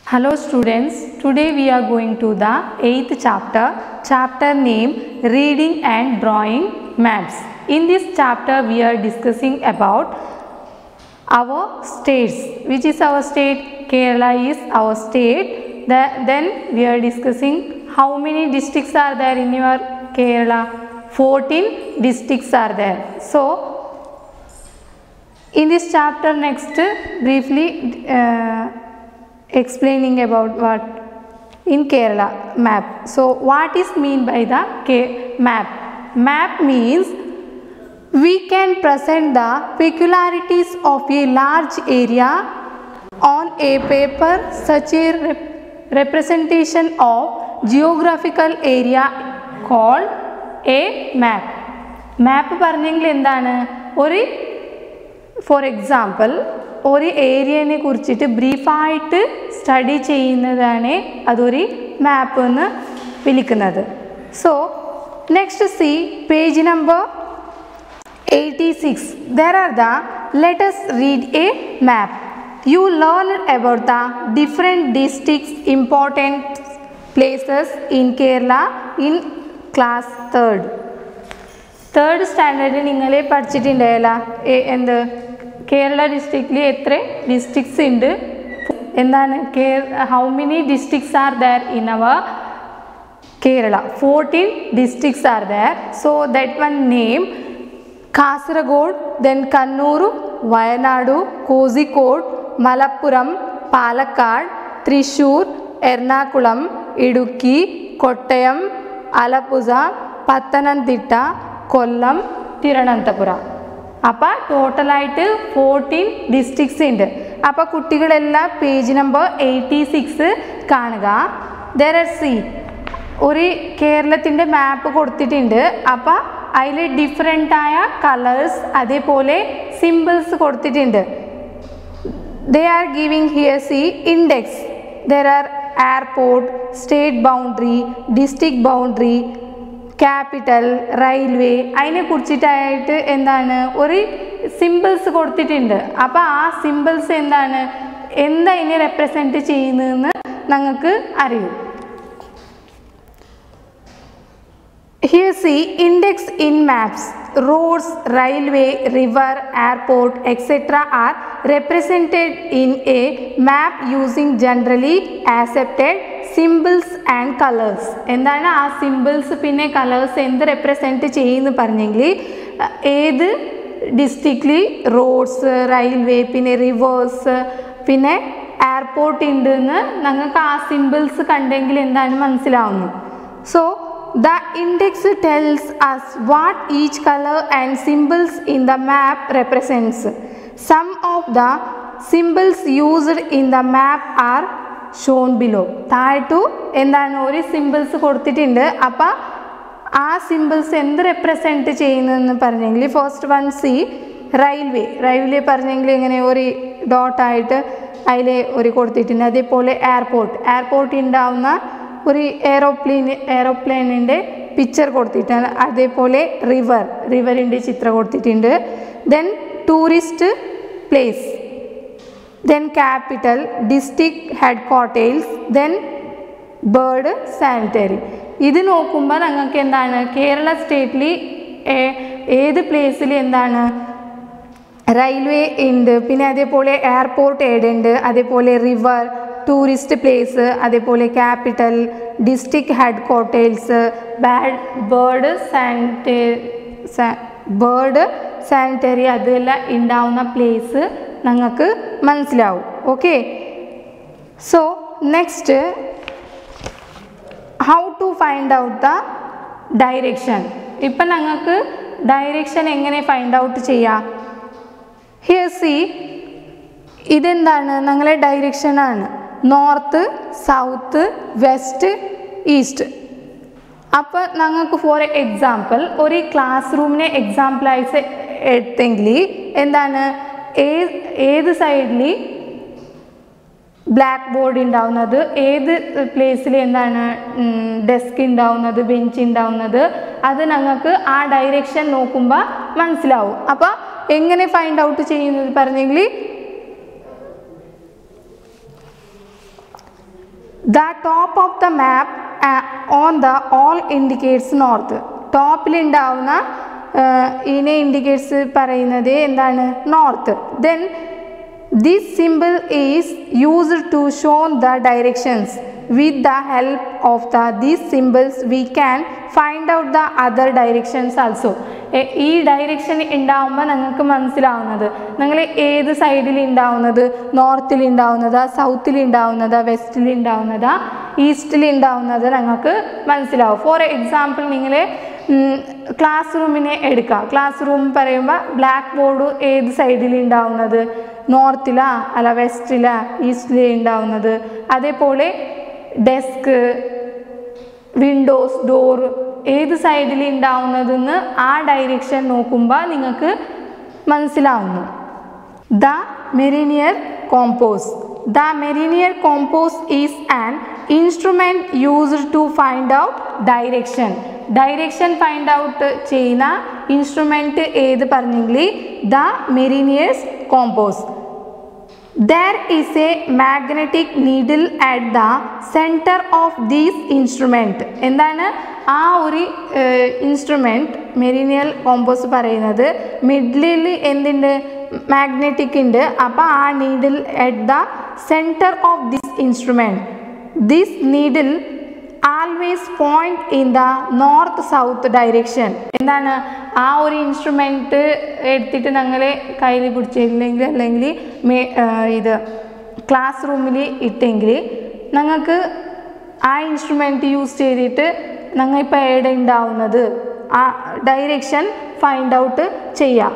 Hello students, today we are going to the 8th chapter, chapter name Reading and Drawing Maps. In this chapter we are discussing about our states. Which is our state? Kerala is our state. The, then we are discussing how many districts are there in your Kerala? 14 districts are there. So in this chapter next briefly uh, explaining about what in Kerala map. So what is mean by the K map? Map means we can present the peculiarities of a large area on a paper such a rep- representation of geographical area called a map. മാപ്പ് പറഞ്ഞെങ്കിൽ എന്താണ് ഒരു four example ഒരു ഏരിയനെ കുറിച്ചിട്ട് ബ്രീഫായിട്ട് study ചെയ്യുന്നതാണ് അതൊരു map എന്ന് വിളിക്കുന്നത് so next see page number 86 there are the let us read a map you learn about the different districts important places in kerala in class 3rd third സ്റ്റാൻഡേർഡിൽ നിങ്ങൾ പഠിച്ചിട്ടുണ്ടായല്ല എന്ത് കേരള ഡിസ്ട്രിക്റ്റിൽ എത്ര ഡിസ്ട്രിക്ട്സ് ഉണ്ട് എന്താണ് how many districts are there in our Kerala fourteen districts are there so that one name Kasaragod then Kannur Wayanad Kozhikode Malappuram Palakkad Thrissur Ernakulam Idukki Kottayam Alappuzha Pathanamthitta Kollam Thiruvananthapuram അപ്പോൾ ടോട്ടലായിട്ട് ഫോർട്ടീൻ ഡിസ്ട്രിക്ട്സ് ഉണ്ട് അപ്പോൾ കുട്ടികളെല്ലാം പേജ് നമ്പർ എയ്റ്റി സിക്സ് കാണുക ദർ ആർ സി ഒരു കേരളത്തിൻ്റെ മാപ്പ് കൊടുത്തിട്ടുണ്ട് അപ്പോൾ അതിൽ ഡിഫറെൻ്റ് ആയ കളേഴ്സ് അതേപോലെ സിമ്പിൾസ് കൊടുത്തിട്ടുണ്ട് they are giving here see index there are airport state boundary district boundary capital railway അതിനെ കുറിച്ചിട്ടായിട്ട് എന്താണ് ഒരു സിമ്പിൾസ് കൊടുത്തിട്ടുണ്ട് അപ്പോൾ ആ സിമ്പിൾസ് എന്താണ് എന്താ ഇതിനെ റെപ്രസെൻറ്റ് ചെയ്യുന്നതെന്ന് ഞങ്ങൾക്ക് അറിയും Here see index in maps. Roads, railway, river, airport, etc. are represented in a map using generally accepted symbols and colors. എന്താണ് ആ സിമ്പിൾസ് പിന്നെ കളേഴ്സ് എന്ത് റെപ്രസെൻറ്റ് ചെയ്യുന്നു പറഞ്ഞെങ്കിൽ ഏത് ഡിസ്ട്രിക്റ്റിൽ റോഡ്സ് റെയിൽവേ പിന്നെ റിവേഴ്സ് പിന്നെ എയർപോർട്ട് ഉണ്ട് എന്ന് ഞങ്ങൾക്ക് ആ സിമ്പിൾസ് കണ്ടെങ്കിൽ എന്താണ് മനസ്സിലാവുന്നു so The index tells us what each color and symbols in the map represents. Some of the symbols used in the map are shown below. താഴത്തു എന്താണ് ഒരു സിമ്പിൾസ് കൊടുത്തിട്ടുണ്ട് അപ്പം ആ സിമ്പിൾസ് എന്ത് റെപ്രസെൻറ്റ് ചെയ്യുന്നതെന്ന് പറഞ്ഞെങ്കിൽ first one see railway railway പറഞ്ഞെങ്കിൽ ഇങ്ങനെ ഒരു ഡോട്ടായിട്ട് അതിൽ ഒരു കൊടുത്തിട്ടുണ്ട് അതേപോലെ എയർപോർട്ട് എയർപോർട്ട് ഉണ്ടാവുന്ന ഒരു എയറോപ്ലെയിൻ എയറോപ്ലെയിനിൻ്റെ പിക്ചർ കൊടുത്തിട്ടാണ് അതേപോലെ റിവർ റിവറിൻ്റെ ചിത്രം കൊടുത്തിട്ടുണ്ട് then tourist place then capital district headquarters then bird sanctuary ഇത് നോക്കുമ്പോൾ ഞങ്ങൾക്ക് എന്താണ് കേരള സ്റ്റേറ്റിൽ ഏത് പ്ലേസിൽ എന്താണ് റെയിൽവേ ഉണ്ട് പിന്നെ അതേപോലെ എയർപോർട്ട് ഏഡ് ഉണ്ട് അതേപോലെ റിവർ ടൂറിസ്റ്റ് പ്ലേസ് അതേപോലെ capital district headquarters bird bird sanctuary bird sanctuary അതെല്ലാം ഉണ്ടാവുന്ന പ്ലേസ് ഞങ്ങൾക്ക് മനസ്സിലാവും okay so next how to find out the direction ഇപ്പം ഞങ്ങൾക്ക് ഡയറക്ഷൻ എങ്ങനെ ഫൈൻഡ് ഔട്ട് ചെയ്യാം ഹിയർ സി ഇതെന്താണ് ഞങ്ങളെ ഡയറക്ഷനാണ് നോർത്ത് സൗത്ത് വെസ്റ്റ് ഈസ്റ്റ് അപ്പോൾ ഞങ്ങൾക്ക് ഫോർ എക്സാമ്പിൾ ഒരു ക്ലാസ് റൂമിനെ എക്സാമ്പിളായിട്ട് എടുത്തെങ്കിൽ എന്താണ് ഏത് ഏത് സൈഡിൽ ബ്ലാക്ക് ബോർഡ് ഉണ്ടാവുന്നത് ഏത് പ്ലേസിൽ എന്താണ് ഡെസ്ക് ഉണ്ടാവുന്നത് ബെഞ്ച് ഉണ്ടാവുന്നത് അത് ഞങ്ങൾക്ക് ആ ഡയറക്ഷൻ നോക്കുമ്പോൾ മനസ്സിലാവും അപ്പോൾ എങ്ങനെ ഫൈൻഡ് ഔട്ട് ചെയ്യുന്നത് പറഞ്ഞെങ്കിൽ the top of the map on the all indicates north ടോപ്പിലുണ്ടാവുന്ന ഇതിനെ ഇൻഡിക്കേറ്റ്സ് പറയുന്നത് എന്താണ് north then this symbol is used to show the directions with the help of the these symbols we can find out the other directions also ഈ direction ഉണ്ടാവുമ്പോൾ നിങ്ങൾക്ക് മനസ്സിലാവുന്നത് നിങ്ങൾ ഏത് സൈഡിൽ ഉണ്ടാവുന്നത് നോർത്തിൽ ഉണ്ടാവുന്നതാ സൗത്തിൽ ഉണ്ടാവുന്നതാ വെസ്റ്റിൽ ഉണ്ടാവുന്നതാ ഈസ്റ്റിൽ ഉണ്ടാവുന്നത് നിങ്ങൾക്ക് മനസ്സിലാവും ഫോർ എക്സാമ്പിൾ നിങ്ങൾ ക്ലാസ് റൂമിനെ എടുക്കുക ക്ലാസ് റൂം പറയുമ്പോൾ ബ്ലാക്ക് ബോർഡ് ഏത് സൈഡിൽ ഉണ്ടാവുന്നത് നോർത്തിലാ അല്ല വെസ്റ്റിലാ ഈസ്റ്റിലേ ഉണ്ടാവുന്നത് അതേപോലെ ഡെസ്ക് വിൻഡോസ് ഡോർ ഏത് സൈഡിൽ ഉണ്ടാവുന്നതെന്ന് ആ ഡയറക്ഷൻ നോക്കുമ്പോൾ നിങ്ങൾക്ക് മനസ്സിലാവുന്നു the mariner compass the mariner compass is an instrument used to find out direction direction find out ചെയ്യുന്ന ഇൻസ്ട്രുമെൻറ്റ് ഏത് പറഞ്ഞെങ്കിൽ the mariner's compass there is a magnetic needle at the centre of these instrument എന്താണ് ആ ഒരു instrument മെരീനിയൽ combos പറയുന്നത് മിഡിലിൽ എന്തുണ്ട് magnetic ഉണ്ട് അപ്പോൾ ആ needle at the centre of this instrument this needle always point in the north south direction എന്താണ് ആ ഒരു ഇൻസ്ട്രുമെൻറ്റ് എടുത്തിട്ട് ഞങ്ങൾ കയ്യിൽ പിടിച്ചില്ലെങ്കിൽ അല്ലെങ്കിൽ മേ ഇത് ക്ലാസ് റൂമിൽ ഇട്ടെങ്കിൽ ഞങ്ങൾക്ക് ആ ഇൻസ്ട്രുമെൻറ്റ് യൂസ് ചെയ്തിട്ട് ഞങ്ങൾ ഇപ്പോൾ എവിടെ ഉണ്ടാവുന്നത് ആ ഡയറക്ഷൻ ഫൈൻഡ് ഔട്ട് ചെയ്യാം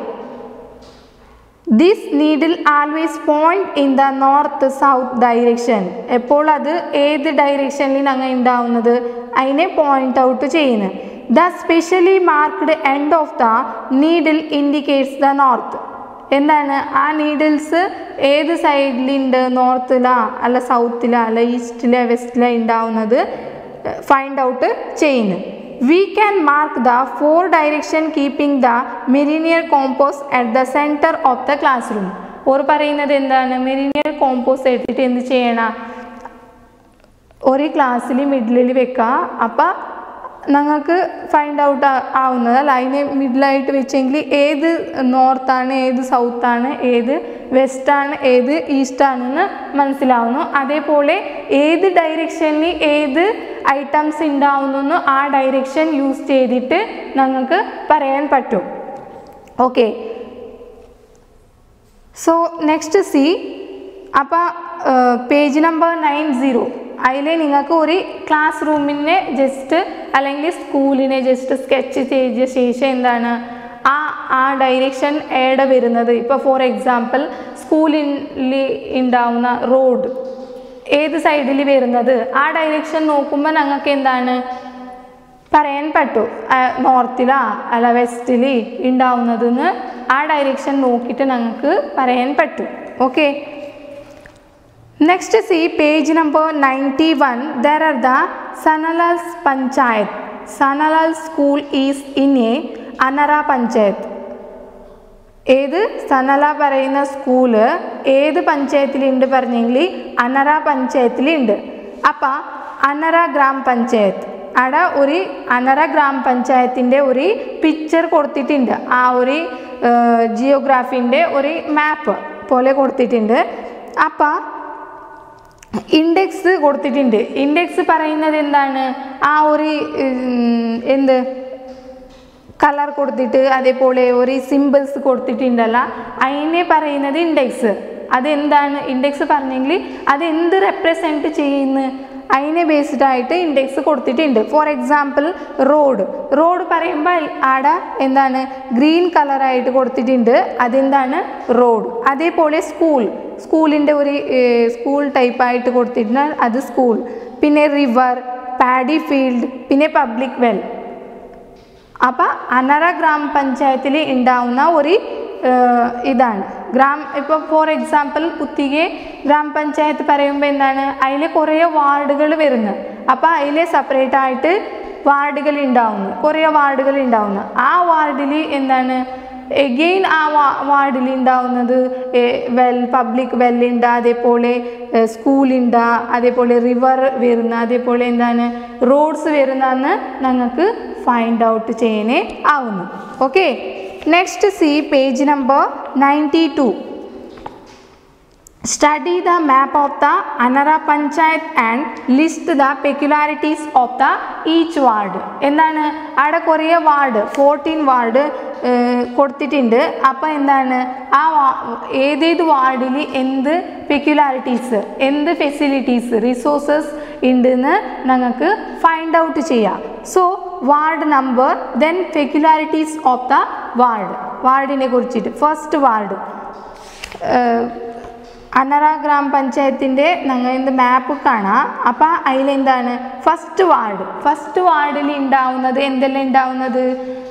this needle always point in the north south direction എപ്പോൾ അത് ഏത് ഡയറക്ഷനിൽ ഞങ്ങൾ ഉണ്ടാവുന്നത് അതിനെ പോയിന്റ് ഔട്ട് ചെയ്യുന്നത് the specially marked end of the needle indicates the north എന്താണ് ആ നീഡിൽസ് ഏത് സൈഡിലുണ്ട് നോർത്തിലാ അല്ല സൗത്തിലാ അല്ല ഈസ്റ്റിലാ വെസ്റ്റിലാ ഉണ്ടാവുന്നത് ഫൈൻഡ് ഔട്ട് ചെയ്യുന്നു we can mark the four direction keeping the mariner compass at the centre of the classroom or പറയുന്നത് എന്താണ് മെരീനിയർ കോമ്പോസ് എടുത്തിട്ട് എന്ത് ചെയ്യണം ഒരു ക്ലാസ്സിൽ മിഡിലിൽ വെക്കുക അപ്പം ഞങ്ങൾക്ക് ഫൈൻഡ് ഔട്ട് ആവുന്നത് അല്ല അതിനെ മിഡിലായിട്ട് വെച്ചെങ്കിൽ ഏത് നോർത്താണ് ഏത് സൗത്താണ് ഏത് വെസ്റ്റാണ് ഏത് ഈസ്റ്റാണെന്ന് മനസ്സിലാവുന്നു അതേപോലെ ഏത് ഡയറക്ഷനിൽ ഏത് ഐറ്റംസ് ഉണ്ടാവുന്നു ആ ഡയറക്ഷൻ യൂസ് ചെയ്തിട്ട് ഞങ്ങൾക്ക് പറയാൻ പറ്റും ഓക്കെ സോ നെക്സ്റ്റ് സി അപ്പോൾ പേജ് നമ്പർ നയൻ സീറോ അതിൽ നിങ്ങൾക്ക് ഒരു ക്ലാസ് റൂമിനെ ജസ്റ്റ് അല്ലെങ്കിൽ സ്കൂളിനെ ജസ്റ്റ് സ്കെച്ച് ചെയ്ത ശേഷം എന്താണ് ആ ആ ഡയറക്ഷൻ ഏടെ വരുന്നത് ഇപ്പോൾ ഫോർ എക്സാമ്പിൾ സ്കൂളിൽ ഉണ്ടാവുന്ന റോഡ് ഏത് സൈഡിൽ വരുന്നത് ആ ഡയറക്ഷൻ നോക്കുമ്പോൾ ഞങ്ങൾക്ക് എന്താണ് പറയാൻ പറ്റും നോർത്തിലാ അല്ല വെസ്റ്റിൽ ഉണ്ടാവുന്നതെന്ന് ആ ഡയറക്ഷൻ നോക്കിയിട്ട് ഞങ്ങൾക്ക് പറയാൻ പറ്റും okay next see page number ninety one there are the സനലാൽസ് panchayat Sanalal school is in a Anara panchayat ഏത് സനല പറയുന്ന സ്കൂള് ഏത് പഞ്ചായത്തിലുണ്ട് പറഞ്ഞെങ്കിൽ അനറ പഞ്ചായത്തിലുണ്ട് അപ്പം അനറ ഗ്രാമപഞ്ചായത്ത് അവിടെ ഒരു അനറ ഗ്രാമപഞ്ചായത്തിൻ്റെ ഒരു പിക്ചർ കൊടുത്തിട്ടുണ്ട് ആ ഒരു ജിയോഗ്രാഫിൻ്റെ ഒരു മാപ്പ് പോലെ കൊടുത്തിട്ടുണ്ട് അപ്പം ഇൻഡെക്സ് കൊടുത്തിട്ടുണ്ട് ഇൻഡെക്സ് പറയുന്നത് എന്താണ് ആ ഒരു എന്ത് കളർ കൊടുത്തിട്ട് അതേപോലെ ഒരു സിമ്പിൾസ് കൊടുത്തിട്ടുണ്ടല്ല അതിനെ പറയുന്നത് ഇൻഡെക്സ് അതെന്താണ് ഇൻഡെക്സ് പറഞ്ഞെങ്കിൽ അത് എന്ത് റെപ്രസെൻറ്റ് ചെയ്യുന്നു അതിനെ ബേസ്ഡ് ആയിട്ട് ഇൻഡെക്സ് കൊടുത്തിട്ടുണ്ട് ഫോർ എക്സാമ്പിൾ റോഡ് റോഡ് പറയുമ്പോൾ ആടെ എന്താണ് ഗ്രീൻ കളറായിട്ട് കൊടുത്തിട്ടുണ്ട് അതെന്താണ് റോഡ് അതേപോലെ സ്കൂൾ സ്കൂളിൻ്റെ ഒരു സ്കൂൾ ടൈപ്പായിട്ട് കൊടുത്തിട്ടുണ്ട് അത് സ്കൂൾ പിന്നെ റിവർ പാഡി ഫീൽഡ് പിന്നെ പബ്ലിക് വെൽ അപ്പം അനറ ഗ്രാമപഞ്ചായത്തിൽ ഉണ്ടാവുന്ന ഒരു ഇതാണ് ഗ്രാം ഇപ്പോൾ ഫോർ എക്സാമ്പിൾ കുത്തികെ ഗ്രാമപഞ്ചായത്ത് പറയുമ്പോൾ എന്താണ് അതിൽ കുറേ വാർഡുകൾ വരുന്നു അപ്പോൾ അതിൽ സെപ്പറേറ്റ് ആയിട്ട് വാർഡുകൾ ഉണ്ടാവുന്നു കുറേ വാർഡുകൾ ഉണ്ടാവുന്നു ആ വാർഡിൽ എന്താണ് എഗെയിൻ ആ വാ വാർഡിൽ ഉണ്ടാവുന്നത് വെൽ പബ്ലിക് വെല്ലുണ്ട് അതേപോലെ സ്കൂളുണ്ട് അതേപോലെ റിവർ വരുന്ന അതേപോലെ എന്താണ് റോഡ്സ് വരുന്നതെന്ന് ഞങ്ങൾക്ക് ഫൈൻഡ് ഔട്ട് ചെയ്യാനേ ആവുന്നു okay next see page number ninety two Study the map of the Anara Panchayat and list the peculiarities of the each ward. എന്താണ് അവിടെ കുറേ വാർഡ് ഫോർട്ടീൻ വാർഡ് കൊടുത്തിട്ടുണ്ട് അപ്പോൾ എന്താണ് ആ വാ- ഏതേത് വാർഡിൽ എന്ത് പെക്യുലാരിറ്റീസ് എന്ത് ഫെസിലിറ്റീസ് റിസോഴ്സസ് ഉണ്ടെന്ന് ഞങ്ങൾക്ക് ഫൈൻഡ് ഔട്ട് ചെയ്യാം so ward number then peculiarities of the ward വാർഡിനെ കുറിച്ചിട്ട് ഫസ്റ്റ് വാർഡ് അനറ ഗ്രാമപഞ്ചായത്തിൻ്റെ ഞങ്ങൾ ഇത് മാപ്പ് കാണാം അപ്പോൾ അതിലെന്താണ് ഫസ്റ്റ് വാർഡ് ഫസ്റ്റ് വാർഡിൽ ഉണ്ടാവുന്നത് എന്തെല്ലാം ഉണ്ടാവുന്നത്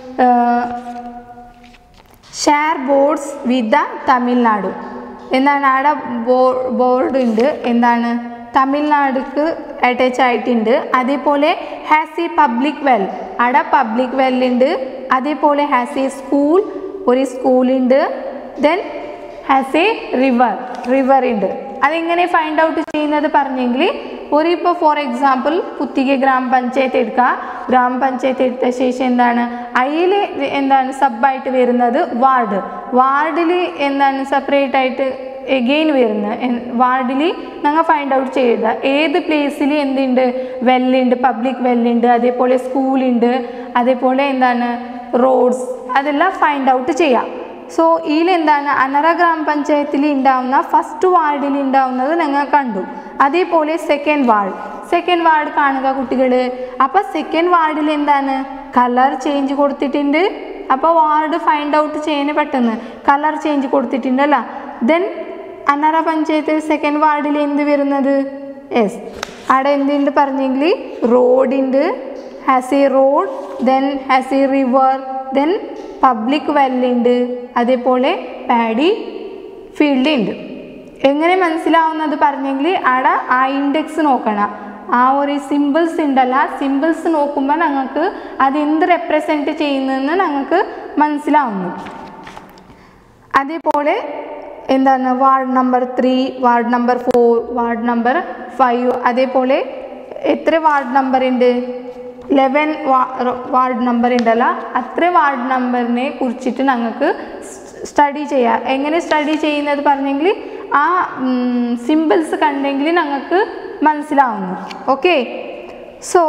share boards with the Tamil Nadu എന്താണ് അവിടെ ബോർഡ് ഉണ്ട് എന്താണ് തമിഴ്നാടുക്ക് അറ്റാച്ച് ആയിട്ടുണ്ട് അതേപോലെ ഹാസ് എ പബ്ലിക് വെൽ അവിടെ പബ്ലിക് വെല്ലുണ്ട് അതേപോലെ ഹാസ് എ സ്കൂൾ ഒരു സ്കൂളുണ്ട് then has a river river ഉണ്ട് അതെങ്ങനെ ഫൈൻഡ് ഔട്ട് ചെയ്യുന്നത് പറഞ്ഞെങ്കിൽ ഒരു ഇപ്പോൾ ഫോർ എക്സാമ്പിൾ പുത്തിക ഗ്രാമപഞ്ചായത്ത് എടുക്കുക ഗ്രാമപഞ്ചായത്ത് എടുത്ത ശേഷം എന്താണ് അതിൽ എന്താണ് സബായിട്ട് വരുന്നത് വാർഡ് വാർഡിൽ എന്താണ് സെപ്പറേറ്റ് ആയിട്ട് എഗെയിൻ വരുന്നത് വാർഡിൽ ഞങ്ങൾ ഫൈൻഡ് ഔട്ട് ചെയ്യുക ഏത് പ്ലേസിൽ എന്തുണ്ട് വെല്ലുണ്ട് പബ്ലിക് വെല്ലുണ്ട് അതേപോലെ സ്കൂളുണ്ട് അതേപോലെ എന്താണ് റോഡ്സ് അതെല്ലാം ഫൈൻഡ് ഔട്ട് ചെയ്യാം സോ ഇതിലെന്താണ് അനറ ഗ്രാമപഞ്ചായത്തിൽ ഉണ്ടാവുന്ന ഫസ്റ്റ് വാർഡിൽ ഉണ്ടാവുന്നത് ഞങ്ങൾ കണ്ടു അതേപോലെ സെക്കൻഡ് വാർഡ് സെക്കൻഡ് വാർഡ് കാണുക കുട്ടികൾ അപ്പോൾ സെക്കൻഡ് വാർഡിൽ എന്താണ് കളർ ചേഞ്ച് കൊടുത്തിട്ടുണ്ട് അപ്പോൾ വാർഡ് ഫൈൻഡ് ഔട്ട് ചെയ്യാൻ പെട്ടെന്ന് കളർ ചേഞ്ച് കൊടുത്തിട്ടുണ്ടല്ല ദെൻ അനറ പഞ്ചായത്തിൽ സെക്കൻഡ് വാർഡിൽ എന്ത് വരുന്നത് യെസ് അവിടെ എന്തുണ്ട് പറഞ്ഞെങ്കിൽ റോഡുണ്ട് has a road then has a river then public വെല്ലുണ്ട് അതേപോലെ പാഡി ഫീൽഡ് ഉണ്ട് എങ്ങനെ മനസ്സിലാവുന്നത് പറഞ്ഞെങ്കിൽ അവിടെ ആ ഇൻഡെക്സ് നോക്കണം ആ ഒരു സിമ്പിൾസ് ഉണ്ടല്ല സിമ്പിൾസ് നോക്കുമ്പോൾ ഞങ്ങൾക്ക് അത് എന്ത് റെപ്രസെൻറ്റ് ചെയ്യുന്നതെന്ന് ഞങ്ങൾക്ക് മനസ്സിലാവുന്നു അതേപോലെ എന്താണ് ward number three ward number four ward number five അതേപോലെ എത്ര വാർഡ് നമ്പർ ഉണ്ട് ലെവൻ വാർഡ് നമ്പർ ഉണ്ടല്ലോ അത്ര വാർഡ് നമ്പറിനെ കുറിച്ചിട്ട് ഞങ്ങൾക്ക് സ്റ്റഡി ചെയ്യാം എങ്ങനെ സ്റ്റഡി ചെയ്യുന്നത് പറഞ്ഞെങ്കിൽ ആ സിമ്പിൾസ് കണ്ടെങ്കിൽ ഞങ്ങൾക്ക് മനസ്സിലാവുന്നു ഓക്കെ സോ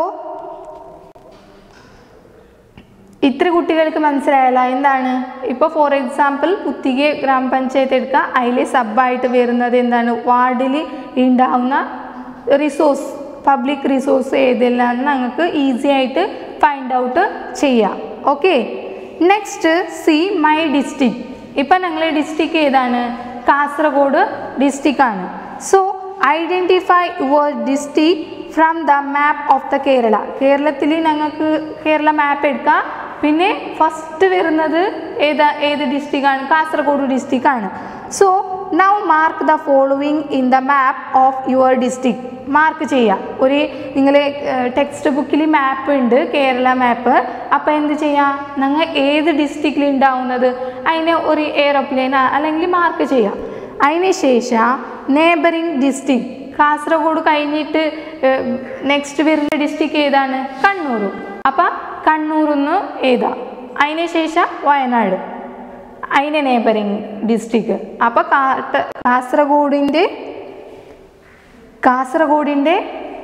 ഇത്ര കുട്ടികൾക്ക് മനസ്സിലായല്ല എന്താണ് ഇപ്പോൾ ഫോർ എക്സാമ്പിൾ പുത്തിക ഗ്രാമപഞ്ചായത്ത് എടുക്കുക അതിൽ സബായിട്ട് വരുന്നത് എന്താണ് വാർഡിൽ ഉണ്ടാവുന്ന റിസോഴ്സ് പബ്ലിക് റിസോഴ്സ് ഏതെല്ലാം ഞങ്ങൾക്ക് ഈസി ആയിട്ട് ഫൈൻഡ് ഔട്ട് ചെയ്യാം okay next see my district ഇപ്പം ഞങ്ങൾ ഡിസ്ട്രിക്ട് ഏതാണ് കാസർഗോഡ് ഡിസ്ട്രിക്റ്റ് ആണ് so identify your district from the map of the Kerala കേരളത്തിൽ ഞങ്ങൾക്ക് കേരള മാപ്പ് എടുക്കാം പിന്നെ ഫസ്റ്റ് വരുന്നത് ഏതാ ഏത് ഡിസ്ട്രിക്റ്റാണ് കാസർഗോഡ് ഡിസ്ട്രിക്റ്റ് ആണ് so now mark the following in the map of your district mark ചെയ്യുക ഒരു നിങ്ങൾ ടെക്സ്റ്റ് ബുക്കിൽ മാപ്പ് ഉണ്ട് കേരള മാപ്പ് അപ്പോൾ എന്ത് ചെയ്യുക നിങ്ങൾ ഏത് ഡിസ്ട്രിക്റ്റിൽ ഉണ്ടാവുന്നത് അതിനെ ഒരു എയറോപ്ലെയിൻ അല്ലെങ്കിൽ മാർക്ക് ചെയ്യാം അതിന് ശേഷം നെയ്ബറിങ് ഡിസ്ട്രിക്ട് കാസർഗോഡ് കഴിഞ്ഞിട്ട് നെക്സ്റ്റ് വരുന്ന ഡിസ്ട്രിക്ട് ഏതാണ് കണ്ണൂർ അപ്പം കണ്ണൂർന്ന് ഏതാ അതിന് ശേഷം വയനാട് അതിന് നെയ്ബറിങ് ഡിസ്ട്രിക്ട് അപ്പോൾ കാസർഗോഡിൻ്റെ കാസർഗോഡിൻ്റെ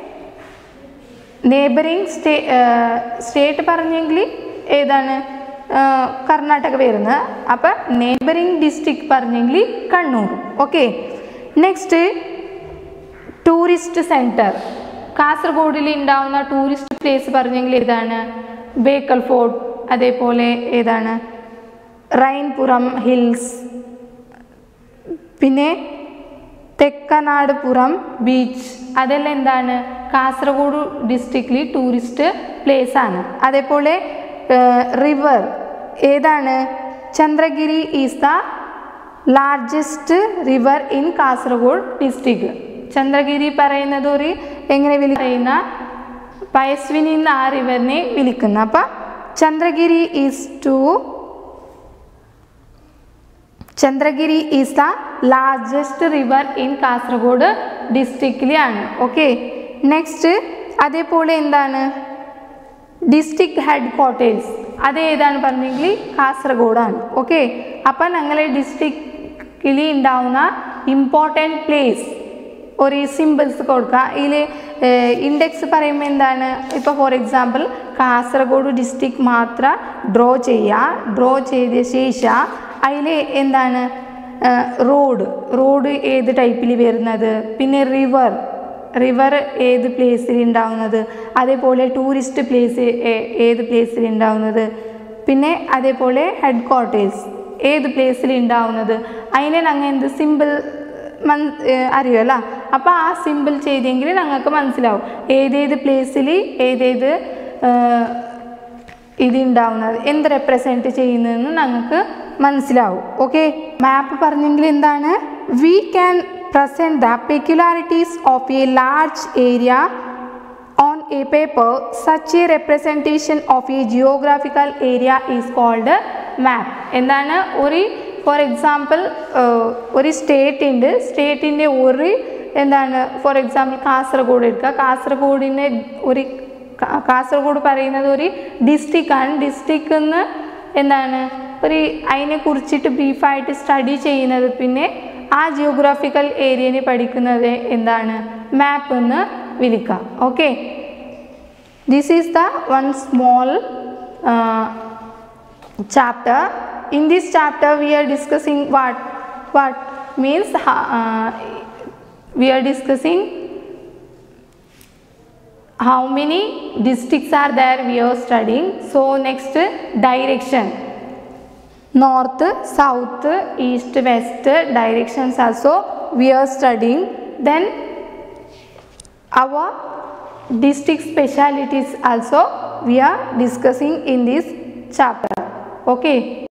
നെയ്ബറിങ് സ്റ്റേ സ്റ്റേറ്റ് പറഞ്ഞെങ്കിൽ ഏതാണ് കർണാടക വരുന്നത് അപ്പം നെയ്ബറിങ് ഡിസ്ട്രിക്ട് പറഞ്ഞെങ്കിൽ Kannur okay next tourist centre കാസർഗോഡിൽ ഉണ്ടാവുന്ന ടൂറിസ്റ്റ് പ്ലേസ് പറഞ്ഞെങ്കിൽ ഏതാണ് ബേക്കൽ ഫോർട്ട് അതേപോലെ ഏതാണ് റൈൻപുറം ഹിൽസ് പിന്നെ തെക്കനാടുപുറം ബീച്ച് അതെല്ലാം എന്താണ് കാസർഗോഡ് ഡിസ്ട്രിക്റ്റിൽ ടൂറിസ്റ്റ് പ്ലേസ് ആണ് അതേപോലെ റിവർ ഏതാണ് Chandragiri is the largest river in Kasaragod district Chandragiri പറയുന്നത് ഒരു എങ്ങനെ വിളി പറയുന്ന പയസ്വിനി എന്ന ആ റിവറിനെ വിളിക്കുന്നു അപ്പം Chandragiri is to Chandragiri is the largest river in Kasaragod ഡിസ്ട്രിക്റ്റിലാണ് ഓക്കെ നെക്സ്റ്റ് അതേപോലെ എന്താണ് ഡിസ്ട്രിക്ട് ഹെഡ് ക്വാർട്ടേഴ്സ് അത് ഏതാണ് പറഞ്ഞെങ്കിൽ കാസർഗോഡാണ് ഓക്കെ അപ്പം ഞങ്ങളെ ഡിസ്ട്രിക്റ്റിൽ ഉണ്ടാവുന്ന ഇമ്പോർട്ടൻറ്റ് പ്ലേസ് ഒരു സിമ്പിൾസ് കൊടുക്കുക ഇതിൽ ഇൻഡെക്സ് പറയുമ്പോൾ എന്താണ് ഇപ്പോൾ ഫോർ എക്സാമ്പിൾ കാസർഗോഡ് ഡിസ്ട്രിക്ട് മാത്രം ഡ്രോ ചെയ്യുക ഡ്രോ ചെയ്ത ശേഷം അതിൽ എന്താണ് റോഡ് റോഡ് ഏത് ടൈപ്പിൽ വരുന്നത് പിന്നെ റിവർ റിവർ ഏത് പ്ലേസിൽ ഉണ്ടാവുന്നത് അതേപോലെ ടൂറിസ്റ്റ് പ്ലേസ് ഏത് പ്ലേസിൽ ഉണ്ടാവുന്നത് പിന്നെ അതേപോലെ ഹെഡ് ക്വാർട്ടേഴ്സ് ഏത് പ്ലേസിൽ ഉണ്ടാവുന്നത് അതിനെ ഞങ്ങൾ എന്ത് സിമ്പിൾ മൻ അറിയുമല്ല അപ്പോൾ ആ സിമ്പിൾ ചെയ്തെങ്കിൽ ഞങ്ങൾക്ക് മനസ്സിലാവും ഏതേത് പ്ലേസിൽ ഏതേത് ഇത് ഉണ്ടാവുന്നത് എന്ത് റെപ്രസെൻറ്റ് ചെയ്യുന്നതെന്ന് ഞങ്ങൾക്ക് മനസ്സിലാവും ഓക്കെ മാപ്പ് പറഞ്ഞെങ്കിൽ എന്താണ് we can present the peculiarities of a large area on a paper such a representation of a geographical area is called map എന്താണ് ഒരു ഫോർ എക്സാമ്പിൾ ഒരു സ്റ്റേറ്റ് ഉണ്ട് സ്റ്റേറ്റിൻ്റെ ഒരു എന്താണ് ഫോർ എക്സാമ്പിൾ കാസർഗോഡ് എടുക്കുക കാസർഗോഡിനെ ഒരു കാ- കാസർഗോഡ് പറയുന്നത് ഒരു ഡിസ്ട്രിക്റ്റാണ് ഡിസ്ട്രിക്റ്റിൽ നിന്ന് എന്താണ് ഒരു അതിനെ കുറിച്ചിട്ട് ബ്രീഫായിട്ട് സ്റ്റഡി ചെയ്യുന്നത് പിന്നെ ആ ജിയോഗ്രാഫിക്കൽ ഏരിയനെ പഠിക്കുന്നത് എന്താണ് മാപ്പ് എന്ന് വിളിക്കാം okay this is the one small chapter in this chapter we are discussing what what means uh, we are discussing how many districts are there we are studying so next direction north south east west directions also we are studying then our district specialities also we are discussing in this chapter okay